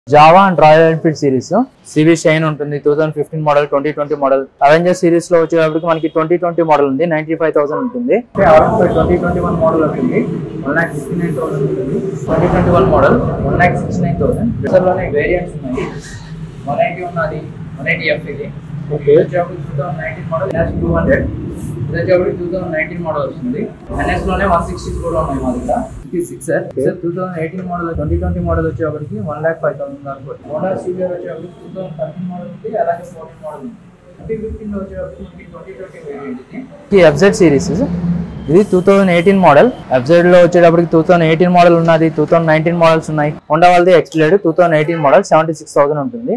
Java and Royal Enfield series CB Shine ఉంటుంది two thousand fifteen model twenty twenty model Avenger series లో వచ్చేటప్పటికి మనకి twenty twenty model ఉంది ninety five thousand ఉంటుంది twenty twenty one model ఉంటుంది one lakh sixty nine thousand ఉంటుంది twenty twenty one model one lakh sixty nine thousand లోనే variants ఉన్నాయి one eighty ఉన్నది వన్ ఎయిటీ ఎఫ్ ఇది ఓకే వచ్చేటప్పుడు two thousand nineteen model S two hundred ఇది వచ్చేటప్పుడు టూ థౌసండ్ నైన్టీన్ మోడల్ వస్తుంది ఎన్ఎస్ లోనే వన్ సిక్స్టీ కూడా ఉన్నాయి మా దగ్గర fifty six sir sir two thousand eighteen model twenty twenty model వచ్చేటప్పటికి వన్ ల్యాక్ ఫైవ్ థౌసండ్ దాకా మోడల్ సీరియల్ వచ్చేటప్పటికి టూ థౌసండ్ థర్టీన్ మోడల్ ఉంది అలాగే ఫోర్టీన్ మోడల్ ఉంది ట్వంటీ ఫిఫ్టీన్ వచ్చేటప్పటికి మనకి ట్వంటీ ట్వంటీ వేరియంట్ ఇది ఎఫ్జెడ్ సిరీస్ ఇది two thousand eighteen model FZ లో వచ్చేటప్పటికి టూ థౌసండ్ ఎయిటీన్ మోడల్ ఉన్నది టూ థౌసండ్ నైన్టీన్ మోడల్స్ ఉన్నాయి హోండా వాళ్ళది X Blade two thousand eighteen model seventy six thousand ఉంటుంది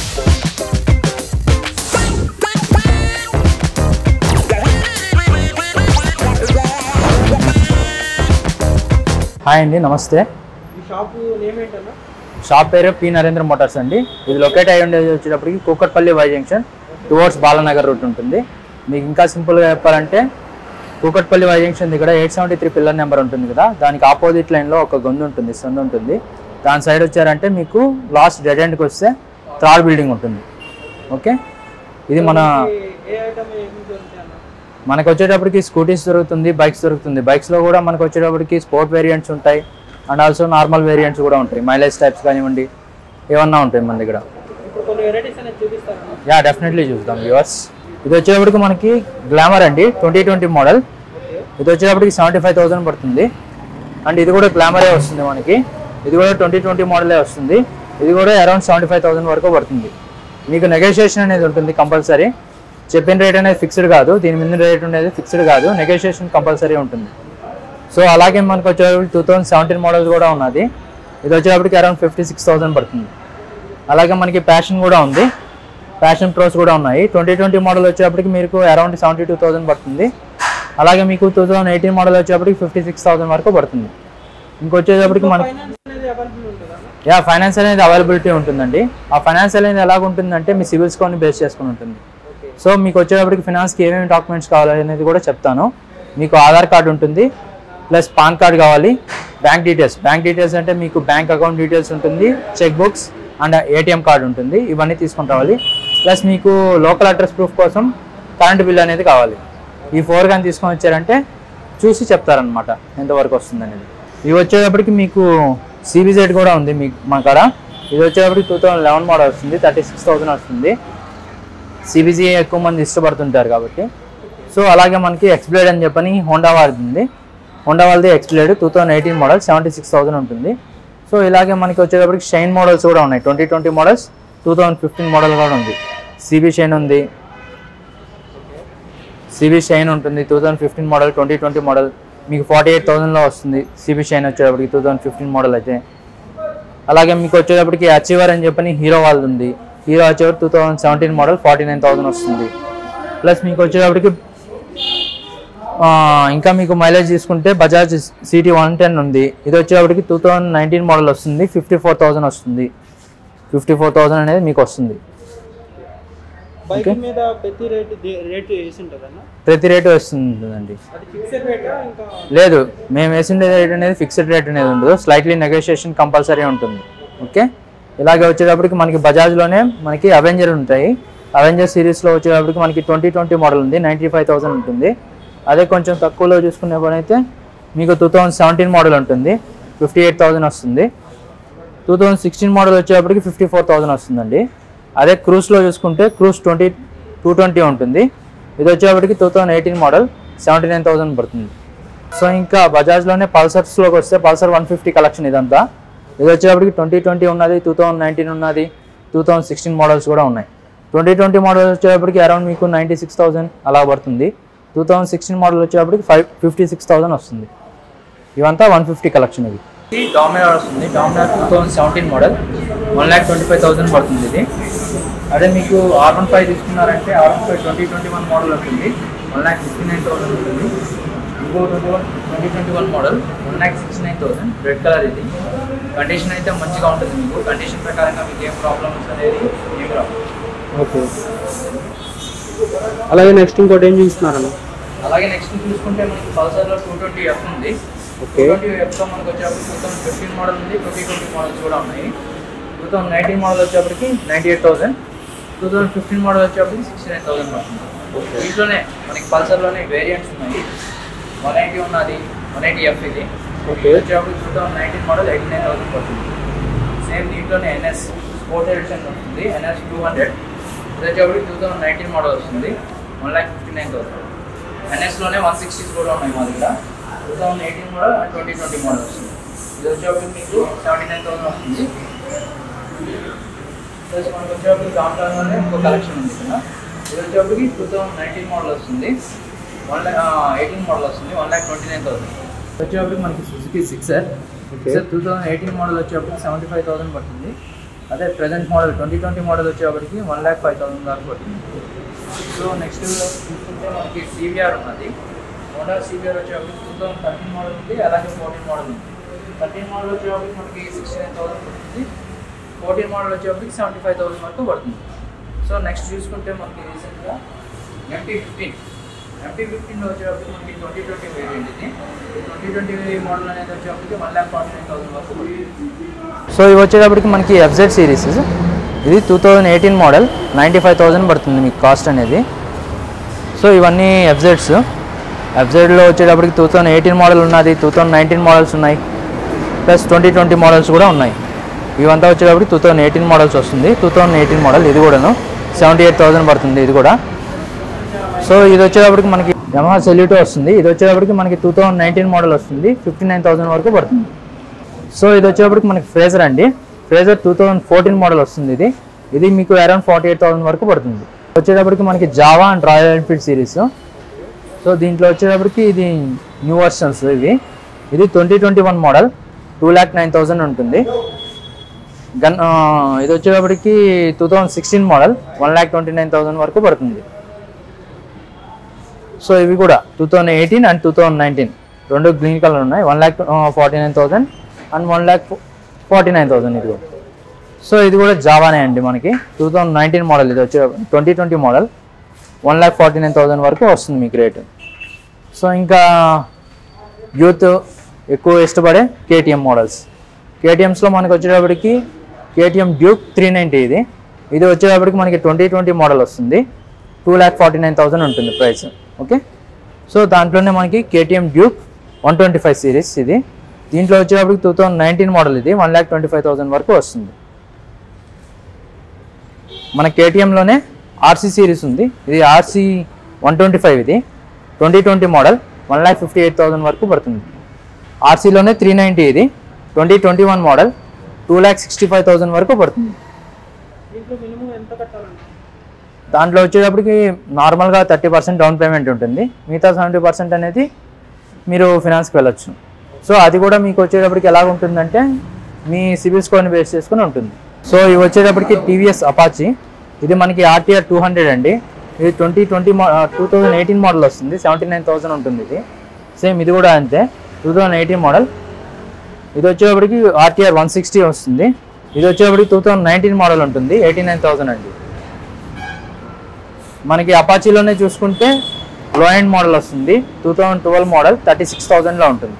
హాయ్ అండి నమస్తే ఈ షాపు నేమ్ ఏంటన్నా షాప్ పేరు పి నరేంద్ర మోటార్స్ అండి ఇది లొకేట్ అయ్యి ఉండేది వచ్చేటప్పటికి Kukatpally Y junction towards Balanagar route ఉంటుంది మీకు ఇంకా సింపుల్గా చెప్పాలంటే కూకట్పల్లి వై జంక్షన్ దగ్గర eight seventy three pillar number ఉంటుంది కదా దానికి ఆపోజిట్ లైన్లో ఒక గొంతు ఉంటుంది సందు ఉంటుంది దాని సైడ్ వచ్చారంటే మీకు లాస్ట్ డెడ్ ఎండ్కి వస్తే థర్డ్ బిల్డింగ్ ఉంటుంది ఓకే ఇది మన ఏ- ఏ ఐటమ్ ఏమి దొరుకుతాయి అన్న మనకు వచ్చేటప్పటికి స్కూటీస్ దొరుకుతుంది బైక్స్ దొరుకుతుంది బైక్స్లో కూడా మనకు వచ్చేటప్పటికి స్పోర్ట్ వేరియంట్స్ ఉంటాయి అండ్ ఆల్సో నార్మల్ వేరియంట్స్ కూడా ఉంటాయి మైలేజ్ టైప్స్ కానివ్వండి ఏమన్నా ఉంటాయి మన దగ్గర ఇప్పుడు కొన్ని వెరైటీస్ అనేది చూపిస్తారన్నా యా డెఫినెట్లీ చూద్దాం వ్యూవర్స్ ఇది వచ్చేటప్పటికి మనకి గ్లామర్ అండి ట్వంటీ ట్వంటీ మోడల్ ఇది వచ్చేటప్పటికి సెవెంటీ ఫైవ్ థౌసండ్ పడుతుంది అండ్ ఇది కూడా గ్లామరే వస్తుంది మనకి ఇది కూడా ట్వంటీ ట్వంటీ మోడలే వస్తుంది ఇది కూడా అరౌండ్ సెవెంటీ ఫైవ్ థౌసండ్ వరకు పడుతుంది మీకు నెగోషియేషన్ అనేది ఉంటుంది కంపల్సరీ చెప్పిన రేట్ అనేది ఫిక్స్డ్ కాదు దీని మీద రేట్ అనేది ఫిక్స్డ్ కాదు నెగోషియేషన్ కంపల్సరీ ఉంటుంది సో అలాగే మనకు వచ్చేటప్పటికి టూ థౌసండ్ సెవెంటీన్ మోడల్ కూడా ఉన్నది ఇది వచ్చేటప్పటికి అరౌండ్ ఫిఫ్టీ సిక్స్ థౌసండ్ పడుతుంది అలాగే మనకి ప్యాషన్ కూడా ఉంది ప్యాషన్ ప్రోస్ కూడా ఉన్నాయి ట్వంటీ ట్వంటీ మోడల్ వచ్చేటప్పటికి మీకు అరౌండ్ సెవెంటీ టూ థౌసండ్ పడుతుంది అలాగే మీకు టూ థౌసండ్ ఎయిటీన్ మోడల్ వచ్చేటప్పటికి ఫిఫ్టీ సిక్స్ థౌసండ్ వరకు పడుతుంది ఇంకొచ్చేటప్పటికి మనకి ఫైనాన్స్ అనేది అవైలబుల్ ఉంటుందా యా ఫైనాన్స్ అనేది అవైలబిలిటీ ఉంటుందండి ఆ ఫైనాన్స్ అనేది ఎలాగ ఉంటుందంటే మీ సివిల్ స్కోర్ని బేస్ చేసుకుని ఉంటుంది ఓకే సో మీకు వచ్చేటప్పటికి ఫినాన్స్కి ఏమేమి డాక్యుమెంట్స్ కావాలి అనేది కూడా చెప్తాను మీకు ఆధార్ కార్డు ఉంటుంది ప్లస్ పాన్ కార్డ్ కావాలి బ్యాంక్ డీటెయిల్స్ బ్యాంక్ డీటెయిల్స్ అంటే మీకు బ్యాంక్ అకౌంట్ డీటెయిల్స్ ఉంటుంది cheque books and ATM card ఉంటుంది ఇవన్నీ తీసుకొని రావాలి ప్లస్ మీకు లోకల్ అడ్రస్ ప్రూఫ్ కోసం కరెంట్ బిల్ అనేది కావాలి ఈ ఫోర్ కానీ తీసుకొని వచ్చారంటే చూసి చెప్తారనమాట ఎంతవరకు వస్తుంది అనేది ఇవి వచ్చేటప్పటికి మీకు సిబిజెడ్ కూడా ఉంది మీకు మా కాడ ఇది వచ్చేటప్పటికి టూ థౌసండ్ లెవెన్ మోడల్ వస్తుంది థర్టీ సిక్స్ థౌసండ్ వస్తుంది సిబిజీ ఎక్కువ మంది ఇష్టపడుతుంటారు కాబట్టి సో అలాగే మనకి ఎక్స్ప్లేడ్ అని చెప్పని హోండా వారిది ఉంది హోండా వాళ్ళది X Blade two thousand eighteen model seventy six thousand ఉంటుంది సో ఇలాగే మనకి వచ్చేటప్పటికి షైన్ మోడల్స్ కూడా ఉన్నాయి twenty twenty models two thousand fifteen model కూడా ఉంది సిబి షైన్ ఉంది సిబి షైన్ ఉంటుంది two thousand fifteen model twenty twenty model మీకు ఫార్టీ ఎయిట్ థౌసండ్లో వస్తుంది సిబి షైన్ వచ్చేటప్పటికి టూ థౌసండ్ ఫిఫ్టీన్ మోడల్ అయితే అలాగే మీకు వచ్చేటప్పటికి అచీవర్ అని చెప్పని హీరో వాళ్ళది ఉంది Hero Achiever two thousand seventeen model forty nine thousand వస్తుంది ప్లస్ మీకు వచ్చేటప్పటికి ఆ, ఇంకా మీకు మైలేజ్ తీసుకుంటే బజాజ్ సిటీ వన్ టెన్ ఉంది ఇది వచ్చేటప్పటికి టూ థౌసండ్ నైన్టీన్ మోడల్ వస్తుంది ఫిఫ్టీ ఫోర్ థౌసండ్ వస్తుంది ఫిఫ్టీ ఫోర్ థౌసండ్ అనేది మీకు వస్తుంది బైక్ మీద ప్రతి రేటు రేటు వేసి ఉంటుందన్న ప్రతి రేటు వస్తుందండి అది ఫిక్స్డ్ రేటా ఇంకా లేదు మేము వేసిండే రేట్ అనేది ఫిక్స్డ్ రేట్ అనేది ఉండదు స్లైట్లీ నెగోషియేషన్ కంపల్సరీ ఉంటుంది ఓకే ఇలాగే వచ్చేటప్పటికి మనకి బజాజ్లోనే మనకి అవెంజర్ ఉంటాయి అవెంజర్ సిరీస్లో వచ్చేటప్పటికి మనకి ట్వంటీ ట్వంటీ మోడల్ ఉంది నైంటీ ఫైవ్ థౌసండ్ ఉంటుంది అదే కొంచెం తక్కువలో చూసుకునే పని అయితే మీకు టూ థౌజండ్ సెవెంటీన్ మోడల్ ఉంటుంది ఫిఫ్టీ ఎయిట్ థౌసండ్ వస్తుంది టూ థౌజండ్ సిక్స్టీన్ మోడల్ వచ్చేటప్పటికి ఫిఫ్టీ ఫోర్ థౌసండ్ వస్తుందండి అదే క్రూస్లో చూసుకుంటే క్రూస్ ట్వంటీ టూ ట్వంటీ ఉంటుంది ఇది వచ్చేటప్పటికి two thousand eighteen model seventy nine thousand పడుతుంది సో ఇంకా బజాజ్లోనే పల్సర్స్లోకి వస్తే పల్సర్ వన్ ఫిఫ్టీ కలెక్షన్ ఇదంతా ఇది వచ్చేటప్పటికి ట్వంటీ ట్వంటీ ఉన్నది టూ థౌజండ్ నైన్టీన్ ఉన్నది టూ థౌజండ్ సిక్స్టీన్ మోడల్స్ కూడా ఉన్నాయి ట్వంటీ ట్వంటీ మోడల్ వచ్చేటప్పటికి అరౌండ్ మీకు నైంటీ సిక్స్ థౌసండ్ అలా పడుతుంది టూ థౌజండ్ సిక్స్టీన్ మోడల్ వచ్చేటప్పటికి ఫైవ్ ఫిఫ్టీ సిక్స్ థౌసండ్ వస్తుంది ఇవంతా వన్ ఫిఫ్టీ కలెక్షన్ ఇది డామినార్ వస్తుంది Dominar two thousand seventeen model one lakh twenty five thousand పడుతుంది ఇది అదే మీకు ఆర్ వన్ ఫైవ్ తీసుకున్నారంటే R one five twenty twenty one model ఉంటుంది one lakh sixty nine thousand ఉంటుంది ఇంకో twenty one twenty twenty one model one lakh sixty nine thousand red colour ఇది condition అయితే మంచిగా ఉంటుంది మీకు కండిషన్ ప్రకారంగా మీకు ఏం ప్రాబ్లమ్స్ అనేది ఏం రావు ఓకే అలాగే నెక్స్ట్ ఇంకోటి ఏం చూస్తున్నారన్న అలాగే నెక్స్ట్ చూసుకుంటే మనకి పల్సర్లో టూ ట్వంటీ ఎఫ్ ఉంది ఓకే ట్వంటీ ఎఫ్లో మనకు వచ్చేటప్పుడు టూ థౌసండ్ ఫిఫ్టీన్ మోడల్ ఉంది ట్వంటీ ట్వంటీ మోడల్స్ కూడా ఉన్నాయి టూ థౌసండ్ నైన్టీన్ మోడల్ వచ్చేప్పటికి ninety eight thousand two thousand fifteen model వచ్చేప్పటికి సిక్స్టీ నైన్ థౌసండ్ పడుతుంది దీంట్లోనే మనకి పల్సర్లోనే వేరియంట్స్ ఉన్నాయి వన్ ఎయిటీ ఉన్నది వన్ ఎయిటీ ఎఫ్ ఇది ఓకే ఇది వచ్చేప్పటికి two thousand nineteen model eighty nine thousand పడుతుంది సేమ్ దీంట్లోనే ఎన్ఎస్ స్పోర్ట్ ఎడిషన్ వస్తుంది ఎన్ఎస్ టూ హండ్రెడ్ ఇది వచ్చేప్పటికి టూ థౌసండ్ నైన్టీన్ మోడల్ వస్తుంది one lakh fifty nine thousand ఎన్ఎస్లోనే వన్ సిక్స్టీస్ కూడా ఉన్నాయి మా దగ్గర two thousand eighteen model and twenty twenty model వస్తుంది ఇది వచ్చేప్పటికి మీకు సెవెంటీ నైన్ థౌసండ్ వస్తుంది ప్లస్ మనకు వచ్చేప్పటికి దాంట్లోనే ఇంకో కలెక్షన్ ఉంది ఇక్కడ ఇది వచ్చేప్పటికి టూ థౌసండ్ నైన్టీన్ మోడల్ వస్తుంది వన్ ల్యాక్ ఎయిటీన్ మోడల్ వస్తుంది one lakh twenty nine thousand వచ్చేప్పటికి మనకి Suzuki Gixxer Okay. Sir two thousand eighteen model వచ్చేప్పటికి సెవెంటీ ఫైవ్ థౌసండ్ పడుతుంది అదే present model twenty twenty model వచ్చేప్పటికి వన్ ల్యాక్ ఫైవ్ థౌసండ్ దాకా పడుతుంది సో నెక్స్ట్ చూసుకుంటే మనకి సివిఆర్ ఉన్నది హోండా సివిఆర్ వచ్చేప్పటికి టూ థౌసండ్ థర్టీన్ మోడల్ ఉంది అలాగే ఫోర్టీన్ మోడల్ ఉంది థర్టీన్ మోడల్ వచ్చేప్పటికి మనకి సిక్స్టీ నైన్ థౌసండ్ పడుతుంది ఫోర్టీన్ మోడల్ వచ్చేప్పటికి సెవెంటీ ఫైవ్ థౌసండ్ వరకు పడుతుంది సో నెక్స్ట్ చూసుకుంటే మనకి రీసెంట్గా ఎంటీ ఫిఫ్టీన్ ఎంటీ ఫిఫ్టీన్లో వచ్చేప్పటికి మనకి ట్వంటీ ట్వంటీ వేరియంట్ ఇది ట్వంటీ ట్వంటీ మోడల్ అనేది వచ్చేప్పటికి one lakh forty nine thousand వరకు సో ఇవి వచ్చేటప్పటికి మనకి ఎఫ్జెడ్ సిరీస్ ఇది two thousand eighteen model ninety five thousand పడుతుంది మీకు కాస్ట్ అనేది సో ఇవన్నీ ఎఫ్జెడ్స్ ఎఫ్జెడ్లో వచ్చేటప్పటికి టూ థౌజండ్ ఎయిటీన్ మోడల్ ఉన్నది టూ థౌజండ్ నైన్టీన్ మోడల్స్ ఉన్నాయి ప్లస్ ట్వంటీ ట్వంటీ మోడల్స్ కూడా ఉన్నాయి ఇవంతా వచ్చేటప్పటికి టూ థౌజండ్ ఎయిటీన్ మోడల్స్ వస్తుంది టూ థౌజండ్ ఎయిటీన్ మోడల్ ఇది కూడాను సెవెంటీ ఎయిట్ థౌసండ్ పడుతుంది ఇది కూడా సో ఇది వచ్చేటప్పటికి మనకి యమహా సెల్యూటో వస్తుంది ఇది వచ్చేటప్పటికి మనకి టూ థౌజండ్ నైన్టీన్ మోడల్ వస్తుంది ఫిఫ్టీ నైన్ థౌసండ్ వరకు పడుతుంది సో ఇది వచ్చేటప్పటికి మనకి ఫ్రేజర్ అండి Fazer two thousand fourteen model వస్తుంది ఇది ఇది మీకు అరౌండ్ ఫార్టీ ఎయిట్ థౌసండ్ వరకు పడుతుంది వచ్చేటప్పటికి మనకి Jawa and Royal Enfield series so దీంట్లో వచ్చేటప్పటికి ఇది న్యూ వర్షన్స్ ఇవి ఇది twenty twenty one model two lakh nine thousand ఉంటుంది గన్ ఆ, ఇది వచ్చేటప్పటికి two thousand sixteen model one lakh twenty nine thousand వరకు పడుతుంది సో ఇవి కూడా two thousand eighteen and two thousand nineteen రెండు గ్రీన్ కలర్ ఉన్నాయి one lakh forty nine thousand and one lakh forty nine thousand ఇది కూడా సో ఇది కూడా జావానే అండి మనకి టూ థౌజండ్ నైన్టీన్ మోడల్ ఇది వచ్చే twenty twenty model one lakh forty nine thousand వరకు వస్తుంది మీకు రేటు సో ఇంకా యూత్ ఎక్కువ ఇష్టపడే కేటీఎం మోడల్స్ కేటీఎమ్స్లో మనకి వచ్చేటప్పటికి కేటీఎం డ్యూక్ త్రీ నైంటీ ఇది ఇది వచ్చేటప్పటికి మనకి ట్వంటీ ట్వంటీ మోడల్ వస్తుంది two lakh forty nine thousand ఉంటుంది ప్రైస్ ఓకే సో దాంట్లోనే మనకి KTM Duke one twenty five series ఇది దీంట్లో వచ్చేటప్పటికి టూ థౌసండ్ నైన్టీన్ మోడల్ ఇది one lakh twenty five thousand వరకు వస్తుంది మన కేటీఎంలోనే ఆర్సీ సిరీస్ ఉంది ఇది ఆర్సీ వన్ ట్వంటీ ఫైవ్ ఇది twenty twenty model one lakh fifty eight thousand వరకు పడుతుంది ఆర్సీలోనే త్రీ నైంటీ ఇది twenty twenty one model two lakh sixty five thousand వరకు పడుతుంది దీంట్లో మినిమం ఎంత కట్టాలండి దాంట్లో వచ్చేటప్పటికి నార్మల్గా థర్టీ పర్సెంట్ డౌన్ పేమెంట్ ఉంటుంది మిగతా సెవెంటీ పర్సెంట్ అనేది మీరు ఫినాన్స్కి వెళ్ళొచ్చు సో అది కూడా మీకు వచ్చేటప్పటికి ఎలా ఉంటుందంటే మీ సివిల్ స్కోర్ని బేస్ చేసుకుని ఉంటుంది సో ఇవి వచ్చేటప్పటికి టీవీఎస్ అపాచీ ఇది మనకి ఆర్టీఆర్ టూ హండ్రెడ్ అండి ఇది twenty twenty two thousand eighteen model వస్తుంది సెవెంటీ నైన్ థౌసండ్ ఉంటుంది ఇది సేమ్ ఇది కూడా అంతే టూ థౌజండ్ ఎయిటీన్ మోడల్ ఇది వచ్చేటప్పటికి ఆర్టీఆర్ వన్ సిక్స్టీ వస్తుంది ఇది వచ్చేటప్పటికి టూ థౌజండ్ నైన్టీన్ మోడల్ ఉంటుంది ఎయిటీ నైన్ థౌసండ్ అండి మనకి అపాచీలోనే చూసుకుంటే లో ఎండ్ మోడల్ వస్తుంది two thousand twelve model thirty six థౌజండ్లో ఉంటుంది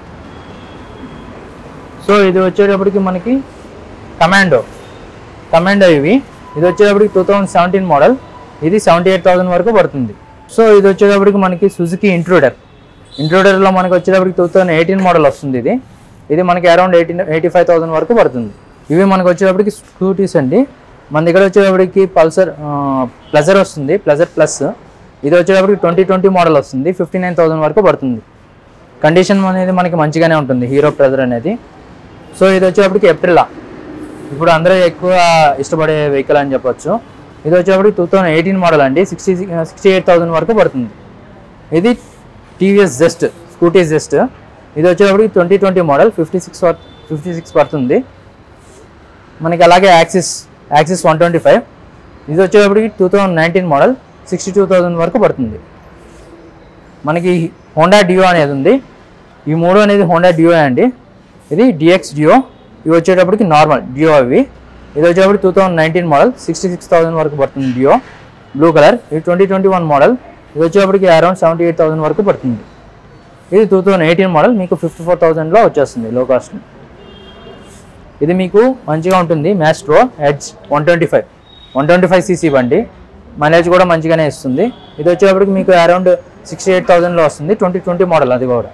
సో ఇది వచ్చేటప్పటికి మనకి కమాండో కమాండో ఇవి ఇది వచ్చేటప్పటికి టూ థౌజండ్ సెవెంటీన్ మోడల్ ఇది సెవెంటీ ఎయిట్ థౌసండ్ వరకు పడుతుంది సో ఇది వచ్చేటప్పటికి మనకి సుజుకి ఇంట్రూడర్ ఇంట్రూడర్లో మనకి వచ్చేటప్పటికి టూ థౌజండ్ ఎయిటీన్ మోడల్ వస్తుంది ఇది ఇది మనకి around eighteen eighty five thousand వరకు పడుతుంది ఇవి మనకి వచ్చేటప్పటికి స్కూటీస్ అండి మన దగ్గర వచ్చేటప్పటికి పల్సర్ ప్లజర్ వస్తుంది ప్లజర్ ప్లస్ ఇది వచ్చేటప్పటికి ట్వంటీ ట్వంటీ మోడల్ వస్తుంది ఫిఫ్టీ నైన్ థౌసండ్ వరకు పడుతుంది కండిషన్ అనేది మనకి మంచిగానే ఉంటుంది హీరో ప్లజర్ అనేది సో ఇది వచ్చేటప్పటికి ఎప్రిలా ఇప్పుడు అందరూ ఎక్కువ ఇష్టపడే వెహికల్ అని చెప్పొచ్చు ఇది వచ్చేటప్పటికి టూ థౌజండ్ ఎయిటీన్ మోడల్ అండి సిక్స్టీ సిక్స్టీ ఎయిట్ థౌసండ్ వరకు పడుతుంది ఇది టీవీఎస్ జస్ట్ స్కూటీ జస్ట్ ఇది వచ్చేటప్పటికి twenty twenty model fifty six fifty six పడుతుంది మనకి అలాగే Access Access one twenty five ఇది వచ్చేటప్పటికి two thousand nineteen model sixty two thousand వరకు పడుతుంది మనకి హోండా డియో అనేది ఉంది ఈ మూడు అనేది హోండా డియో అండి ఇది డిఎక్స్ డియో ఇవి వచ్చేటప్పటికి నార్మల్ డియో అవి ఇది వచ్చేటప్పటికి two thousand nineteen model sixty six thousand వరకు పడుతుంది డియో బ్లూ కలర్ ఇది ట్వంటీ ట్వంటీ వన్ మోడల్ ఇది వచ్చేటప్పటికి అరౌండ్ సెవెంటీ ఎయిట్ థౌసండ్ వరకు పడుతుంది ఇది టూ థౌజండ్ ఎయిటీన్ మోడల్ మీకు ఫిఫ్టీ ఫోర్ థౌసండ్లో వచ్చేస్తుంది లో కాస్ట్ ఇది మీకు మంచిగా ఉంటుంది Maestro Edge one twenty five one twenty five CC బండి మైలేజ్ కూడా మంచిగానే ఇస్తుంది ఇది వచ్చేటప్పటికి మీకు అరౌండ్ సిక్స్టీ ఎయిట్ థౌసండ్లో వస్తుంది ట్వంటీ ట్వంటీ మోడల్ అది కూడా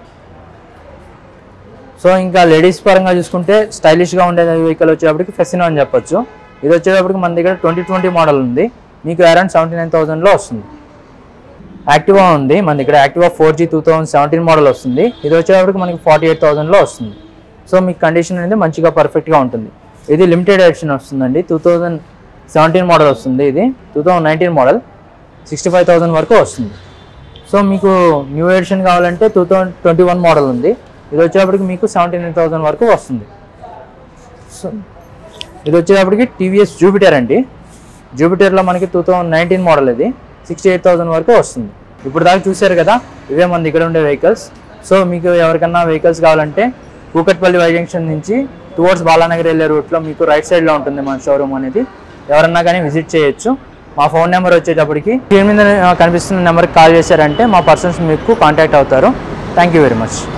సో ఇంకా లేడీస్ పరంగా చూసుకుంటే స్టైలిష్గా ఉండే వెహికల్ వచ్చేటప్పటికి ఫెసినో అని చెప్పొచ్చు ఇది వచ్చేటప్పటికి మన దగ్గర ట్వంటీ ట్వంటీ మోడల్ ఉంది మీకు అరౌండ్ సెవెంటీ నైన్ థౌసండ్లో వస్తుంది యాక్టివా ఉంది మన దగ్గర Activa four G two thousand seventeen model వస్తుంది ఇది వచ్చేటప్పటికి మనకి ఫార్టీ ఎయిట్ థౌసండ్లో వస్తుంది సో మీకు కండిషన్ అనేది మంచిగా పర్ఫెక్ట్గా ఉంటుంది ఇది లిమిటెడ్ ఎడిషన్ వస్తుందండి టూ థౌజండ్ సెవెంటీన్ మోడల్ వస్తుంది ఇది two thousand nineteen model sixty five thousand వరకు వస్తుంది సో మీకు న్యూ ఎడిషన్ కావాలంటే two thousand twenty one model ఉంది ఇది వచ్చేటప్పటికి మీకు సెవెంటీ నైన్ థౌసండ్ వరకు వస్తుంది సో ఇది వచ్చేటప్పటికి టీవీఎస్ జూపిటర్ అండి జూపిటర్లో మనకి టూ థౌజండ్ నైన్టీన్ మోడల్ ఇది సిక్స్టీ ఎయిట్ థౌసండ్ వరకు వస్తుంది ఇప్పుడు దాకా చూశారు కదా ఇవే మన దగ్గర ఉండే వెహికల్స్ సో మీకు ఎవరికన్నా వెహికల్స్ కావాలంటే కూకట్పల్లి వై జంక్షన్ నుంచి టువర్డ్స్ బాలానగర్ వెళ్ళే రూట్లో మీకు రైట్ సైడ్లో ఉంటుంది మన షోరూమ్ అనేది ఎవరన్నా కానీ విజిట్ చేయొచ్చు మా ఫోన్ నెంబర్ వచ్చేటప్పటికి స్క్రీన్ మీద ఆ, కనిపిస్తున్న నెంబర్కి కాల్ చేశారంటే మా పర్సన్స్ మీకు కాంటాక్ట్ అవుతారు థ్యాంక్ యూ వెరీ మచ్